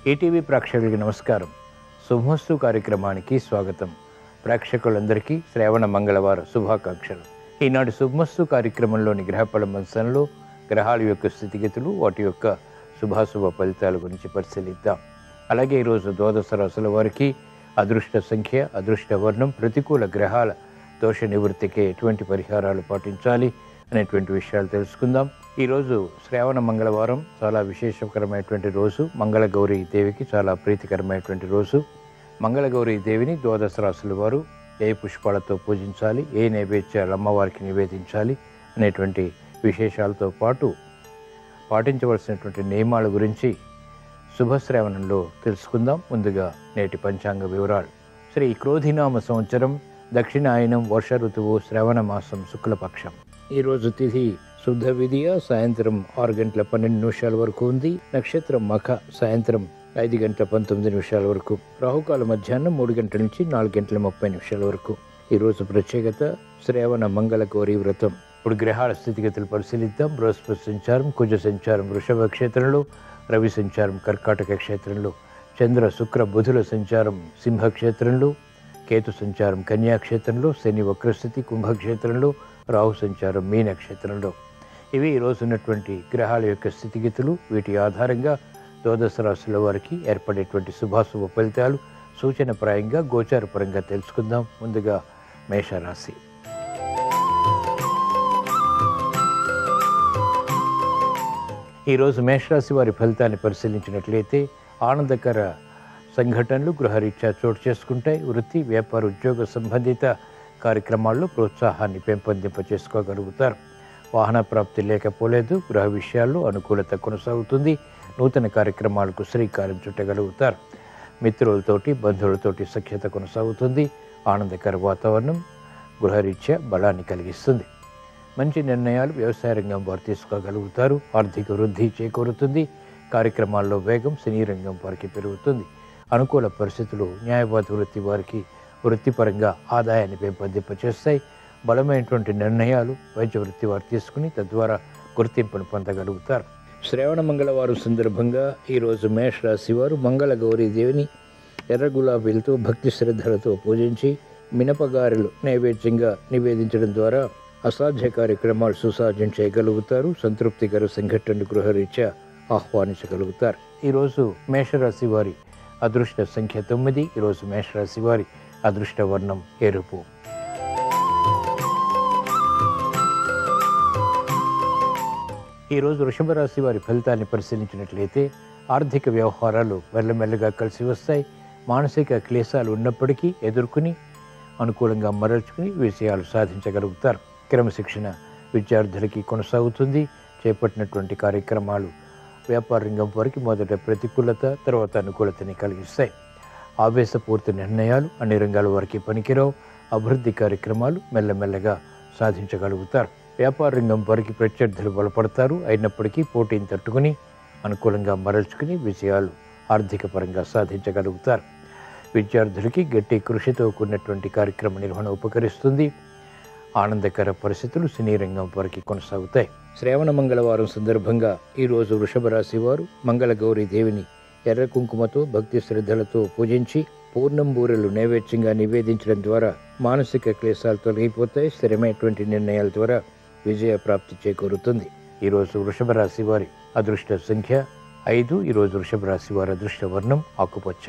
ETV ప్రేక్షకులకి నమస్కారం శుభమస్తు కార్యక్రమానికి స్వాగతం ప్రేక్షకులందరికీ శ్రావణ మంగళవారం శుభాకాంక్షలు ఈనాటి శుభమస్తు కార్యక్రమంలోని గ్రహఫల మంచంలో గ్రహాల యొక్క స్థితిగతులు వాటి యొక్క శుభాశుభ ఫలితాల గురించి పరిశీలిద్దాం అలాగే ఈరోజు ద్వాదశ రాశుల వారికి అదృష్ట సంఖ్య అదృష్ట వర్ణం ప్రతికూల గ్రహాల దోష నివృత్తికి ఎటువంటి పరిహారాలు పాటించాలి అనేటువంటి విషయాలు తెలుసుకుందాం ఈరోజు శ్రావణ మంగళవారం చాలా విశేషకరమైనటువంటి రోజు మంగళగౌరి దేవికి చాలా ప్రీతికరమైనటువంటి రోజు మంగళగౌరి దేవిని ద్వాదశ రాశుల వారు ఏ పుష్పాలతో పూజించాలి ఏ నైవేద్యాలు అమ్మవారికి నివేదించాలి అనేటువంటి విశేషాలతో పాటు పాటించవలసినటువంటి నియమాల గురించి శుభశ్రావణంలో తెలుసుకుందాం ముందుగా నేటి పంచాంగ వివరాలు శ్రీ క్రోధినామ సంవత్సరం దక్షిణాయనం వర్ష ఋతువు శ్రవణ మాసం శుక్లపక్షం ఈరోజు తిథి శుద్ధ విధియ సాయంత్రం ఆరు గంటల పన్నెండు నిమిషాల వరకు ఉంది నక్షత్రం మఖ సాయంత్రం ఐదు గంటల పంతొమ్మిది నిమిషాల వరకు రాహుకాల మధ్యాహ్నం మూడు గంటల నుంచి నాలుగు గంటల ముప్పై నిమిషాల వరకు ఈరోజు ప్రత్యేకత శ్రావణ మంగళ గౌరీ వ్రతం ఇప్పుడు గ్రహాల స్థితిగతులు పరిశీలిద్దాం బృహస్పతి సంచారం కుజ సంచారం వృషభ క్షేత్రంలో రవి సంచారం కర్కాటక క్షేత్రంలో చంద్ర శుక్ర బుధుల సంచారం సింహ క్షేత్రంలో కేతు సంచారం కన్యా క్షేత్రంలో శని వక్రస్థితి కుంభక్షేత్రంలో రాహు సంచారం మీన క్షేత్రంలో ఇవి ఈరోజు ఉన్నటువంటి గ్రహాల యొక్క స్థితిగతులు వీటి ఆధారంగా ద్వాదశ రాశుల వారికి ఏర్పడేటువంటి శుభాశుభ ఫలితాలు సూచనప్రాయంగా గోచారపరంగా తెలుసుకుందాం ముందుగా మేషరాశి ఈరోజు మేషరాశి వారి ఫలితాన్ని పరిశీలించినట్లయితే ఆనందకర సంఘటనలు గృహరీత్యా చోటు చేసుకుంటాయి వృత్తి వ్యాపార ఉద్యోగ సంబంధిత కార్యక్రమాల్లో ప్రోత్సాహాన్ని పెంపొందింప చేసుకోగలుగుతారు వాహన ప్రాప్తి లేకపోలేదు గృహ విషయాల్లో అనుకూలత కొనసాగుతుంది నూతన కార్యక్రమాలకు శ్రీకారం చుట్టగలుగుతారు మిత్రులతోటి బంధువులతోటి సఖ్యత కొనసాగుతుంది ఆనందకర వాతావరణం గృహరీత్యా బలాన్ని కలిగిస్తుంది మంచి నిర్ణయాలు వ్యవసాయ రంగం వారు తీసుకోగలుగుతారు ఆర్థిక వృద్ధి చేకూరుతుంది కార్యక్రమాల్లో వేగం సినీ రంగం వారికి పెరుగుతుంది అనుకూల పరిస్థితులు న్యాయవాద వృత్తి వారికి వృత్తిపరంగా ఆదాయాన్ని పెంపొందింపచేస్తాయి బలమైనటువంటి నిర్ణయాలు వైద్య వృత్తి వారు తీసుకుని తద్వారా గుర్తింపును పొందగలుగుతారు శ్రావణ మంగళవారం సందర్భంగా ఈరోజు మేష రాశి వారు మంగళ గౌరీ దేవిని ఎర్ర గులాబీలతో భక్తి శ్రద్ధలతో పూజించి మినపగారెలు నైవేద్యంగా నివేదించడం ద్వారా అసాధ్య కార్యక్రమాలు సుసాధ్యం చేయగలుగుతారు సంతృప్తికర సంఘటనలు గృహరీత్యా ఆహ్వానించగలుగుతారు ఈరోజు మేషరాశి వారి అదృష్ట సంఖ్య తొమ్మిది ఈరోజు మేషరాశి వారి అదృష్ట వర్ణం ఎరుపు ఈరోజు వృషభ రాశి వారి ఫలితాన్ని పరిశీలించినట్లయితే ఆర్థిక వ్యవహారాలు మెల్లమెల్లగా కలిసి వస్తాయి మానసిక క్లేశాలు ఉన్నప్పటికీ ఎదుర్కొని అనుకూలంగా మరల్చుకుని విజయాలు సాధించగలుగుతారు క్రమశిక్షణ విద్యార్థులకి కొనసాగుతుంది చేపట్టినటువంటి కార్యక్రమాలు వ్యాపార రంగం వారికి మొదట ప్రతికూలత తర్వాత అనుకూలతని కలిగిస్తాయి ఆవేశపూర్తి నిర్ణయాలు అన్ని రంగాల వారికి పనికిరావు అభివృద్ధి కార్యక్రమాలు మెల్లమెల్లగా సాధించగలుగుతారు వ్యాపార రంగం వారికి ప్రత్యర్థులు బలపడతారు అయినప్పటికీ పోటీని తట్టుకుని అనుకూలంగా మరల్చుకుని విజయాలు ఆర్థిక పరంగా సాధించగలుగుతారు విద్యార్థులకి గట్టి కృషితో కూడినటువంటి కార్యక్రమ నిర్వహణ ఉపకరిస్తుంది ఆనందకర పరిస్థితులు సినీ రంగం వారికి కొనసాగుతాయి శ్రావణ మంగళవారం సందర్భంగా ఈరోజు వృషభ రాశి వారు మంగళ గౌరీ దేవిని ఎర్ర కుంకుమతో భక్తి శ్రద్ధలతో పూజించి పూర్ణం బూరెలు నైవేద్యంగా నివేదించడం ద్వారా మానసిక క్లేశాలు తొలగిపోతాయి స్థిరమైనటువంటి నిర్ణయాల ద్వారా విజయ ప్రాప్తి చేకూరుతుంది ఈరోజు వృషభ రాశి వారి అదృష్ట సంఖ్య ఐదు ఈరోజు వృషభ రాశి వారి అదృష్ట వర్ణం ఆకుపచ్చ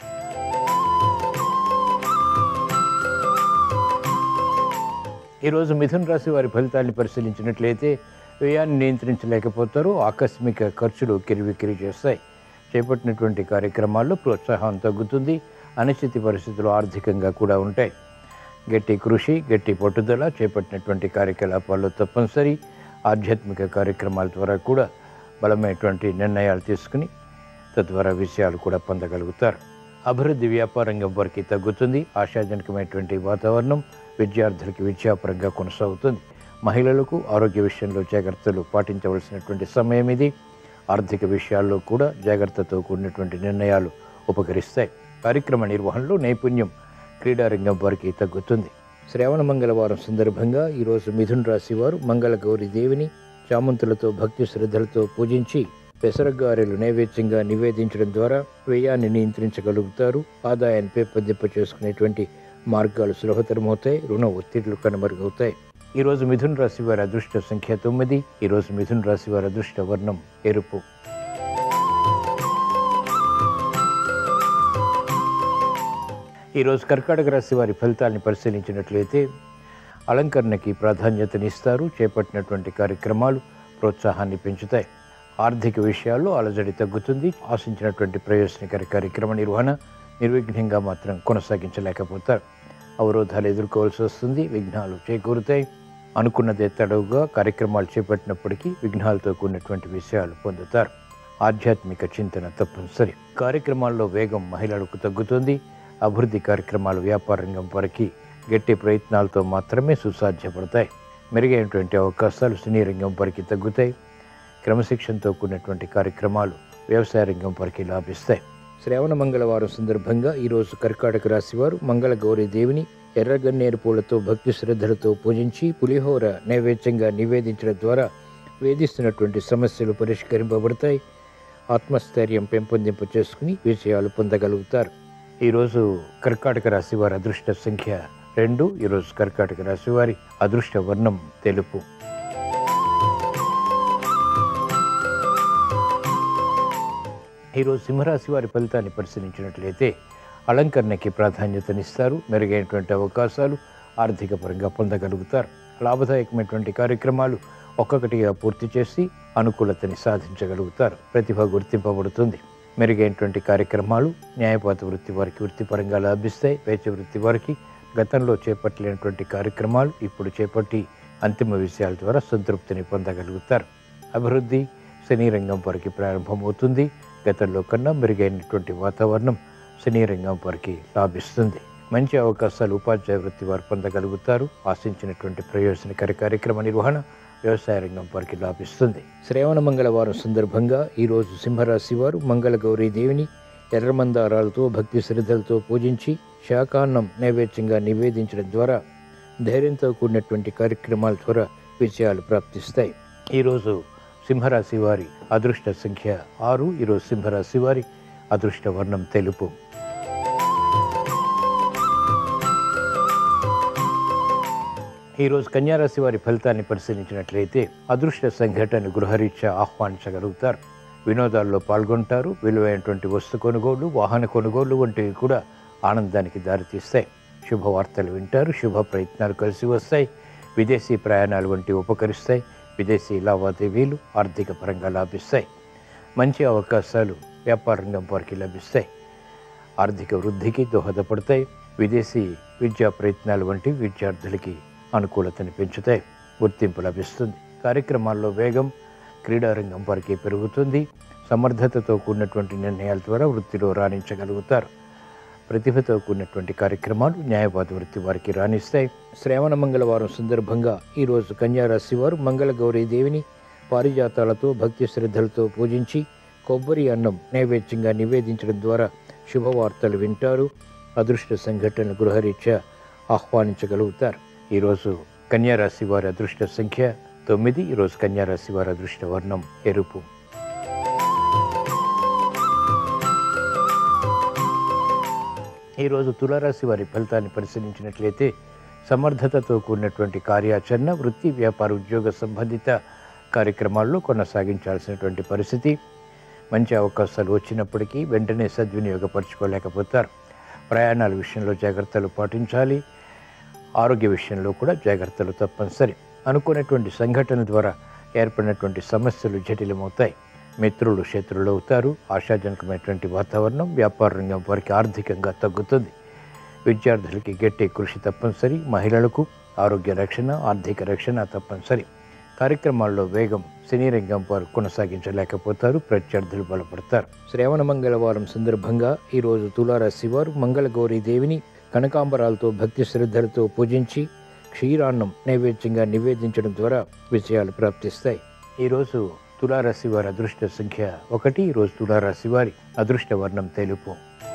ఈరోజు మిథున రాశి వారి ఫలితాన్ని పరిశీలించినట్లయితే వ్యయాన్ని నియంత్రించలేకపోతారు ఆకస్మిక ఖర్చులు కిరివికిరి చేస్తాయి చేపట్టినటువంటి కార్యక్రమాల్లో ప్రోత్సాహం తగ్గుతుంది అనిశ్చిత పరిస్థితులు ఆర్థికంగా కూడా ఉంటాయి గట్టి కృషి గట్టి పట్టుదల చేపట్టినటువంటి కార్యకలాపాల్లో తప్పనిసరి ఆధ్యాత్మిక కార్యక్రమాల ద్వారా కూడా బలమైనటువంటి నిర్ణయాలు తీసుకుని తద్వారా విషయాలు కూడా పొందగలుగుతారు అభివృద్ధి వ్యాపారంగం వారికి తగ్గుతుంది ఆశాజనకమైనటువంటి వాతావరణం విద్యార్థులకి విద్యాపరంగా కొనసాగుతుంది మహిళలకు ఆరోగ్య విషయంలో జాగ్రత్తలు పాటించవలసినటువంటి సమయం ఇది ఆర్థిక విషయాల్లో కూడా జాగ్రత్తతో కూడినటువంటి నిర్ణయాలు ఉపకరిస్తాయి కార్యక్రమ నిర్వహణలో నైపుణ్యం క్రీడారంగం వారికి తగ్గుతుంది శ్రావణ మంగళవారం సందర్భంగా ఈరోజు మిథున్ రాశి వారు మంగళ గౌరి దేవిని చామంతులతో భక్తి శ్రద్ధలతో పూజించి పెసరగారెలు నైవేద్యంగా నివేదించడం ద్వారా వ్యయాన్ని నియంత్రించగలుగుతారు ఆదాయాన్ని పెంపొందింప చేసుకునేటువంటి మార్గాలు సులభతరమవుతాయి రుణ ఒత్తిళ్లు కనుమరుగవుతాయి ఈ రోజు మిథున రాశి వారి అదృష్ట సంఖ్య తొమ్మిది ఈ రోజు మిథున రాశి వారి అదృష్ట వర్ణం ఎరుపు ఈరోజు కర్కాటక రాశి వారి ఫలితాన్ని పరిశీలించినట్లయితే అలంకరణకి ప్రాధాన్యతనిస్తారు చేపట్టినటువంటి కార్యక్రమాలు ప్రోత్సాహాన్ని పెంచుతాయి ఆర్థిక విషయాల్లో అలజడి తగ్గుతుంది ఆశించినటువంటి ప్రయోజనకర కార్యక్రమ నిర్వహణ నిర్విఘ్నంగా మాత్రం కొనసాగించలేకపోతారు అవరోధాలు ఎదుర్కోవాల్సి వస్తుంది విఘ్నాలు చేకూరుతాయి అనుకున్నదే తడవుగా కార్యక్రమాలు చేపట్టినప్పటికీ విఘ్నాలతో కూడినటువంటి విషయాలు పొందుతారు ఆధ్యాత్మిక చింతన తప్పనిసరి కార్యక్రమాల్లో వేగం మహిళలకు తగ్గుతుంది అభివృద్ధి కార్యక్రమాలు వ్యాపార రంగం వరకు గట్టి ప్రయత్నాలతో మాత్రమే సుసాధ్యపడతాయి మెరుగైనటువంటి అవకాశాలు సినీ రంగం వరకు తగ్గుతాయి క్రమశిక్షణతో కూడినటువంటి కార్యక్రమాలు వ్యవసాయ రంగం వరకు లాభిస్తాయి శ్రావణ మంగళవారం సందర్భంగా ఈరోజు కర్కాటక రాశి వారు మంగళ గౌరీ దేవిని ఎర్రగన్నేరు పూలతో భక్తి శ్రద్ధలతో పూజించి పులిహోర నైవేద్యంగా నివేదించడం ద్వారా వేధిస్తున్నటువంటి సమస్యలు పరిష్కరింపబడతాయి ఆత్మస్థైర్యం పెంపొందింప చేసుకుని విజయాలు పొందగలుగుతారు ఈరోజు కర్కాటక రాశి వారి అదృష్ట సంఖ్య రెండు ఈరోజు కర్కాటక రాశి వారి అదృష్ట వర్ణం తెలుపు ఈరోజు సింహరాశి వారి ఫలితాన్ని పరిశీలించినట్లయితే అలంకరణకి ప్రాధాన్యతనిస్తారు మెరుగైనటువంటి అవకాశాలు ఆర్థిక పరంగా పొందగలుగుతారు లాభదాయకమైనటువంటి కార్యక్రమాలు ఒక్కొక్కటిగా పూర్తి చేసి అనుకూలతని సాధించగలుగుతారు ప్రతిభ గుర్తింపబడుతుంది మెరుగైనటువంటి కార్యక్రమాలు న్యాయపాత వృత్తి వారికి వృత్తిపరంగా లాభిస్తాయి వేచ వృత్తి వారికి గతంలో చేపట్టలేనటువంటి కార్యక్రమాలు ఇప్పుడు చేపట్టి అంతిమ విషయాల ద్వారా సంతృప్తిని పొందగలుగుతారు అభివృద్ధి సినీ రంగం వారికి ప్రారంభమవుతుంది గతంలో కన్నా మెరుగైనటువంటి వాతావరణం సినీ రంగం వారికి లాభిస్తుంది మంచి అవకాశాలు ఉపాధ్యాయ వృత్తి వారు పొందగలుగుతారు ఆశించినటువంటి ప్రయోజనకర కార్యక్రమ నిర్వహణ వ్యవసాయ రంగం వారికి లాభిస్తుంది శ్రావణ మంగళవారం సందర్భంగా ఈరోజు సింహరాశి వారు మంగళ గౌరీ దేవిని ఎర్రమందారాలతో భక్తి శ్రద్ధలతో పూజించి శాకాన్నం నైవేద్యంగా నివేదించడం ద్వారా ధైర్యంతో కూడినటువంటి కార్యక్రమాల ద్వారా విజయాలు ప్రాప్తిస్తాయి ఈరోజు సింహరాశి వారి అదృష్ట సంఖ్య ఆరు ఈరోజు సింహరాశి వారి అదృష్ట వర్ణం తెలుపు ఈరోజు కన్యారాశి వారి ఫలితాన్ని పరిశీలించినట్లయితే అదృష్ట సంఘటన గృహరీత్యా ఆహ్వానించగలుగుతారు వినోదాల్లో పాల్గొంటారు విలువైనటువంటి వస్తు కొనుగోలు వాహన కొనుగోలు వంటివి కూడా ఆనందానికి దారితీస్తాయి శుభవార్తలు వింటారు శుభ ప్రయత్నాలు కలిసి వస్తాయి విదేశీ ప్రయాణాలు వంటివి ఉపకరిస్తాయి విదేశీ లావాదేవీలు ఆర్థిక పరంగా లాభిస్తాయి మంచి అవకాశాలు వ్యాపార రంగం వారికి లభిస్తాయి ఆర్థిక వృద్ధికి దోహదపడతాయి విదేశీ విద్యా ప్రయత్నాలు వంటి విద్యార్థులకి అనుకూలతని పెంచుతాయి గుర్తింపు లభిస్తుంది కార్యక్రమాల్లో వేగం క్రీడారంగం వారికి పెరుగుతుంది సమర్థతతో కూడినటువంటి నిర్ణయాల ద్వారా వృత్తిలో రాణించగలుగుతారు ప్రతిభతో కూడినటువంటి కార్యక్రమాలు న్యాయవాద వృత్తి వారికి రాణిస్తాయి శ్రావణ మంగళవారం సందర్భంగా ఈరోజు కన్యారాశి వారు మంగళ గౌరీ దేవిని పారిజాతాలతో భక్తి శ్రద్ధలతో పూజించి కొబ్బరి అన్నం నైవేద్యంగా నివేదించడం ద్వారా శుభవార్తలు వింటారు అదృష్ట సంఘటనలు గృహరీత్యా ఆహ్వానించగలుగుతారు ఈరోజు కన్యారాశి వారి అదృష్ట సంఖ్య తొమ్మిది ఈరోజు కన్యారాశి వారి అదృష్ట వర్ణం ఎరుపు ఈరోజు తులారాశి వారి ఫలితాన్ని పరిశీలించినట్లయితే సమర్థతతో కూడినటువంటి కార్యాచరణ వృత్తి వ్యాపార ఉద్యోగ సంబంధిత కార్యక్రమాల్లో కొనసాగించాల్సినటువంటి పరిస్థితి మంచి అవకాశాలు వచ్చినప్పటికీ వెంటనే సద్వినియోగపరచుకోలేకపోతారు ప్రయాణాల విషయంలో జాగ్రత్తలు పాటించాలి ఆరోగ్య విషయంలో కూడా జాగ్రత్తలు తప్పనిసరి అనుకున్నటువంటి సంఘటన ద్వారా ఏర్పడినటువంటి సమస్యలు జటిలమవుతాయి మిత్రులు శత్రులు అవుతారు ఆశాజనకమైనటువంటి వాతావరణం వ్యాపార రంగం వారికి ఆర్థికంగా తగ్గుతుంది విద్యార్థులకి గట్టి కృషి తప్పనిసరి మహిళలకు ఆరోగ్య రక్షణ ఆర్థిక రక్షణ తప్పనిసరి కార్యక్రమాల్లో వేగం సినీ రంగం వారు కొనసాగించలేకపోతారు ప్రత్యర్థులు బలపడతారు శ్రావణ మంగళవారం సందర్భంగా ఈరోజు తులారాశి వారు మంగళ గౌరీ దేవిని కనకాంబరాలతో భక్తి శ్రద్ధలతో పూజించి క్షీరాన్నం నైవేద్యంగా నివేదించడం ద్వారా విజయాలు ప్రాప్తిస్తాయి ఈరోజు తులారాశి వారి అదృష్ట సంఖ్య ఒకటి ఈరోజు తులారాశి వారి అదృష్ట వర్ణం తెలుపు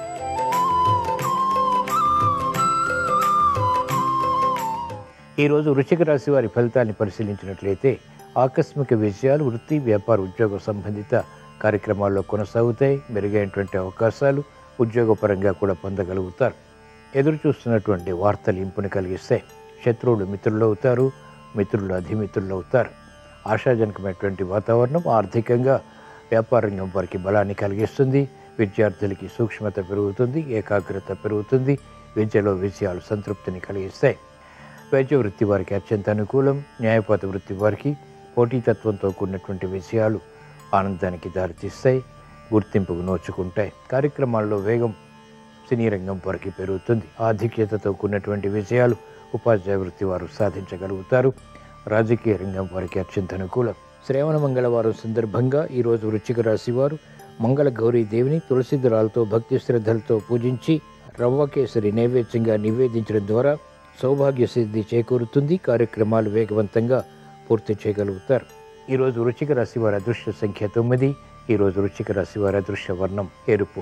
ఈరోజు వృశ్చిక రాశి వారి ఫలితాన్ని పరిశీలించినట్లయితే ఆకస్మిక విజయాలు వృత్తి వ్యాపార ఉద్యోగ సంబంధిత కార్యక్రమాల్లో కొనసాగుతాయి మెరుగైనటువంటి అవకాశాలు ఉద్యోగపరంగా కూడా పొందగలుగుతారు ఎదురు చూస్తున్నటువంటి వార్తలు ఇంపుని కలిగిస్తాయి శత్రువులు మిత్రులు అవుతారు మిత్రులు అధిమిత్రులు అవుతారు ఆశాజనకమైనటువంటి వాతావరణం ఆర్థికంగా వ్యాపార రంగం వారికి బలాన్ని కలిగిస్తుంది విద్యార్థులకి సూక్ష్మత పెరుగుతుంది ఏకాగ్రత పెరుగుతుంది విద్యలో విజయాలు సంతృప్తిని కలిగిస్తాయి వైద్య వృత్తి వారికి అత్యంత అనుకూలం న్యాయపాత వృత్తి వారికి పోటీతత్వంతో కూడినటువంటి విజయాలు ఆనందానికి దారితీస్తాయి గుర్తింపుకు నోచుకుంటాయి కార్యక్రమాల్లో వేగం సినీ రంగం వారికి పెరుగుతుంది ఆధిక్యతతో కూడినటువంటి విజయాలు ఉపాధ్యాయ వృత్తి వారు సాధించగలుగుతారు రాజకీయ రంగం వారికి అత్యంత అనుకూలం శ్రావణ మంగళవారం సందర్భంగా ఈరోజు వృశ్చిక రాశి వారు మంగళ గౌరీ దేవిని తులసి దళాలతో భక్తి శ్రద్ధలతో పూజించి రవ్వకేసరి నైవేద్యంగా నివేదించడం ద్వారా సౌభాగ్య సిద్ధి చేకూరుతుంది కార్యక్రమాలు వేగవంతంగా పూర్తి చేయగలుగుతారు ఈరోజు వృశ్చిక రాశి వారి అదృష్ట సంఖ్య తొమ్మిది ఈరోజు వృశ్చిక రాశి వారి అదృష్ట వర్ణం ఎరుపు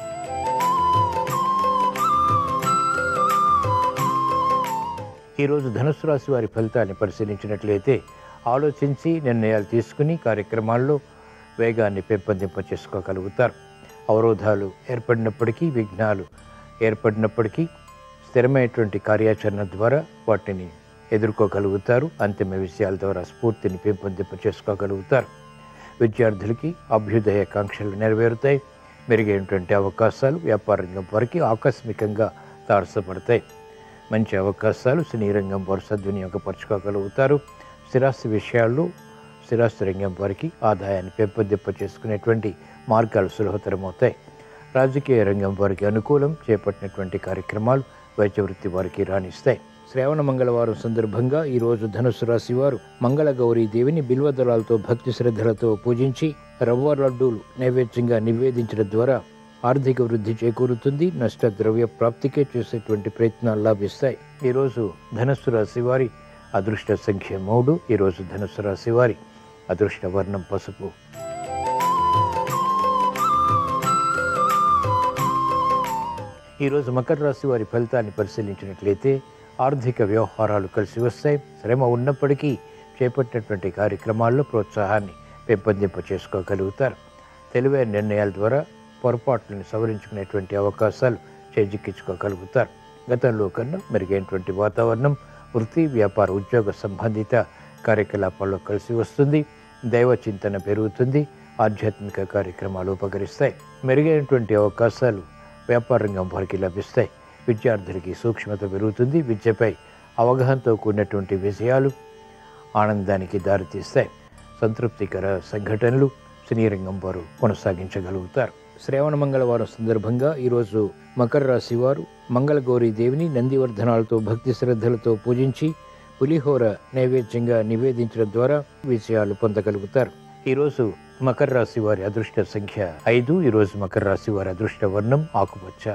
ఈరోజు ధనుసు రాశి వారి ఫలితాన్ని పరిశీలించినట్లయితే ఆలోచించి నిర్ణయాలు తీసుకుని కార్యక్రమాల్లో వేగాన్ని పెంపొందింప చేసుకోగలుగుతారు అవరోధాలు ఏర్పడినప్పటికీ విఘ్నాలు ఏర్పడినప్పటికీ స్థిరమైనటువంటి కార్యాచరణ ద్వారా వాటిని ఎదుర్కోగలుగుతారు అంతిమ విషయాల ద్వారా స్ఫూర్తిని పెంపొందింప చేసుకోగలుగుతారు విద్యార్థులకి అభ్యుదయ కాంక్షలు నెరవేరుతాయి మెరుగైనటువంటి అవకాశాలు వ్యాపార రంగం వారికి ఆకస్మికంగా తారసపడతాయి మంచి అవకాశాలు సినీ రంగం వారు సద్వినియోగపరచుకోగలుగుతారు స్థిరాస్తి విషయాల్లో స్థిరాస్తి రంగం వారికి ఆదాయాన్ని పెంపొందింప చేసుకునేటువంటి మార్గాలు సులభతరమవుతాయి రాజకీయ రంగం వారికి అనుకూలం చేపట్టినటువంటి కార్యక్రమాలు వైద్య వృత్తి వారికి రాణిస్తాయి శ్రావణ మంగళవారం సందర్భంగా ఈరోజు ధనుసు రాశి వారు మంగళ గౌరీ దేవిని బిల్వదళాలతో భక్తి శ్రద్ధలతో పూజించి రవ్వ లడ్డూలు నైవేద్యంగా నివేదించడం ద్వారా ఆర్థిక వృద్ధి చేకూరుతుంది నష్ట ద్రవ్య ప్రాప్తికే చేసేటువంటి ప్రయత్నాలు లాభిస్తాయి ఈరోజు ధనుస్సు రాశి వారి అదృష్ట సంఖ్య మూడు ఈరోజు ధనుస్సు రాశి వారి అదృష్ట వర్ణం పసుపు ఈరోజు మకర రాశి వారి ఫలితాన్ని పరిశీలించినట్లయితే ఆర్థిక వ్యవహారాలు కలిసి వస్తాయి శ్రమ ఉన్నప్పటికీ చేపట్టినటువంటి కార్యక్రమాల్లో ప్రోత్సాహాన్ని పెంపొందింప చేసుకోగలుగుతారు తెలివైన నిర్ణయాల ద్వారా పొరపాట్లను సవరించుకునేటువంటి అవకాశాలు చేజిక్కించుకోగలుగుతారు గతంలో కన్నా మెరుగైనటువంటి వాతావరణం వృత్తి వ్యాపార ఉద్యోగ సంబంధిత కార్యకలాపాల్లో కలిసి వస్తుంది దైవ చింతన పెరుగుతుంది ఆధ్యాత్మిక కార్యక్రమాలు ఉపకరిస్తాయి మెరుగైనటువంటి అవకాశాలు వ్యాపార రంగం వారికి లభిస్తాయి విద్యార్థులకి సూక్ష్మత పెరుగుతుంది విద్యపై అవగాహనతో కూడినటువంటి విజయాలు ఆనందానికి దారితీస్తాయి సంతృప్తికర సంఘటనలు సినీ రంగం వారు కొనసాగించగలుగుతారు శ్రావణ మంగళవారం సందర్భంగా ఈరోజు మకర రాశి వారు మంగళగౌరీ దేవిని నందివర్ధనాలతో భక్తి శ్రద్ధలతో పూజించి పులిహోర నైవేద్యంగా నివేదించడం ద్వారా విజయాలు పొందగలుగుతారు ఈరోజు మకర రాశి వారి అదృష్ట సంఖ్య ఐదు ఈరోజు మకర రాశి వారి అదృష్ట వర్ణం ఆకుపచ్చ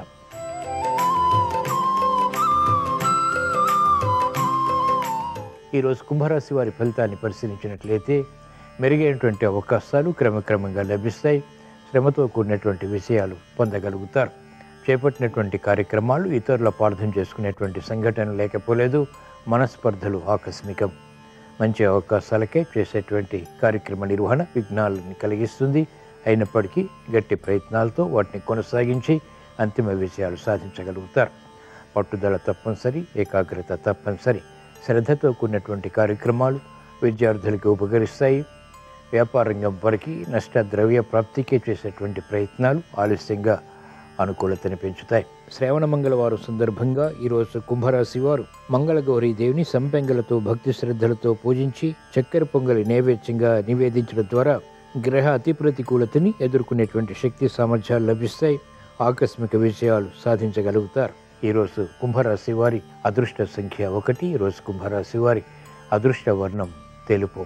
ఈరోజు కుంభరాశి వారి ఫలితాన్ని పరిశీలించినట్లయితే మెరుగైనటువంటి అవకాశాలు క్రమక్రమంగా లభిస్తాయి శ్రమతో కూడినటువంటి విషయాలు పొందగలుగుతారు చేపట్టినటువంటి కార్యక్రమాలు ఇతరుల పార్థం చేసుకునేటువంటి సంఘటన లేకపోలేదు మనస్పర్ధలు ఆకస్మికం మంచి అవకాశాలకే చేసేటువంటి కార్యక్రమ నిర్వహణ విఘ్నాలను కలిగిస్తుంది అయినప్పటికీ గట్టి ప్రయత్నాలతో వాటిని కొనసాగించి అంతిమ విజయాలు సాధించగలుగుతారు పట్టుదల తప్పనిసరి ఏకాగ్రత తప్పనిసరి శ్రద్ధతో కూడినటువంటి కార్యక్రమాలు విద్యార్థులకు ఉపకరిస్తాయి వ్యాపార రంగం వారికి నష్ట ద్రవ్య ప్రాప్తికి చేసేటువంటి ప్రయత్నాలు ఆలస్యంగా అనుకూలతని పెంచుతాయి శ్రావణ మంగళవారం సందర్భంగా ఈరోజు కుంభరాశి వారు మంగళగౌరీ దేవిని సంపెంగలతో భక్తి శ్రద్ధలతో పూజించి చక్కెర పొంగలి నైవేద్యంగా నివేదించడం ద్వారా గ్రహ అతి ప్రతికూలతని ఎదుర్కొనేటువంటి శక్తి సామర్థ్యాలు లభిస్తాయి ఆకస్మిక విజయాలు సాధించగలుగుతారు ఈరోజు కుంభరాశి వారి అదృష్ట సంఖ్య ఒకటి ఈరోజు కుంభరాశి వారి అదృష్ట వర్ణం తెలుపు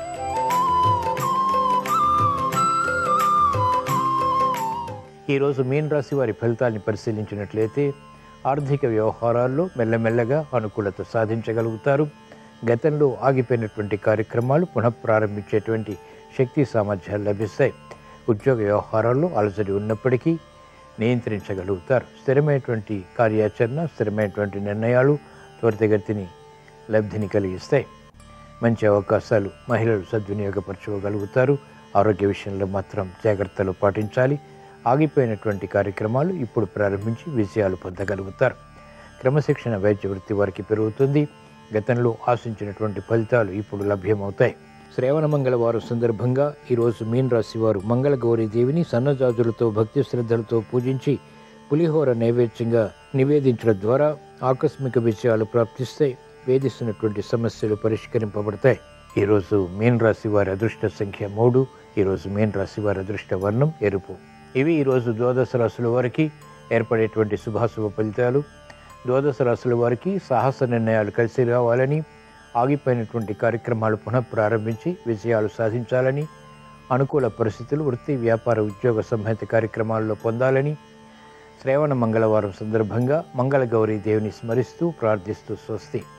ఈరోజు మీన రాశి వారి ఫలితాన్ని పరిశీలించినట్లయితే ఆర్థిక వ్యవహారాల్లో మెల్లమెల్లగా అనుకూలత సాధించగలుగుతారు గతంలో ఆగిపోయినటువంటి కార్యక్రమాలు పునఃప్రారంభించేటువంటి శక్తి సామర్థ్యాలు లభిస్తాయి ఉద్యోగ వ్యవహారాల్లో అలసడి ఉన్నప్పటికీ నియంత్రించగలుగుతారు స్థిరమైనటువంటి కార్యాచరణ స్థిరమైనటువంటి నిర్ణయాలు త్వరితగతిని లబ్ధిని కలిగిస్తాయి మంచి అవకాశాలు మహిళలు సద్వినియోగపరచుకోగలుగుతారు ఆరోగ్య విషయంలో మాత్రం జాగ్రత్తలు పాటించాలి ఆగిపోయినటువంటి కార్యక్రమాలు ఇప్పుడు ప్రారంభించి విజయాలు పొందగలుగుతారు క్రమశిక్షణ వైద్య వృత్తి వారికి పెరుగుతుంది గతంలో ఆశించినటువంటి ఫలితాలు ఇప్పుడు లభ్యమవుతాయి శ్రావణ మంగళవారం సందర్భంగా ఈరోజు మీన్ రాశి వారు మంగళగౌరి దేవిని సన్నజాజులతో భక్తి శ్రద్ధలతో పూజించి పులిహోర నైవేద్యంగా నివేదించడం ద్వారా ఆకస్మిక విజయాలు ప్రాప్తిస్తాయి వేధిస్తున్నటువంటి సమస్యలు పరిష్కరింపబడతాయి ఈరోజు మీన్ రాశి వారి అదృష్ట సంఖ్య మూడు ఈరోజు మీన్ రాశి వారి అదృష్ట వర్ణం ఎరుపు ఇవి ఈరోజు ద్వాదశ రాశుల వారికి ఏర్పడేటువంటి శుభాశుభ ఫలితాలు ద్వాదశ రాశుల వారికి సాహస నిర్ణయాలు కలిసి రావాలని ఆగిపోయినటువంటి కార్యక్రమాలు పునః ప్రారంభించి విజయాలు సాధించాలని అనుకూల పరిస్థితులు వృత్తి వ్యాపార ఉద్యోగ సంహిత కార్యక్రమాల్లో పొందాలని శ్రావణ మంగళవారం సందర్భంగా మంగళగౌరీ దేవిని స్మరిస్తూ ప్రార్థిస్తూ స్వస్తి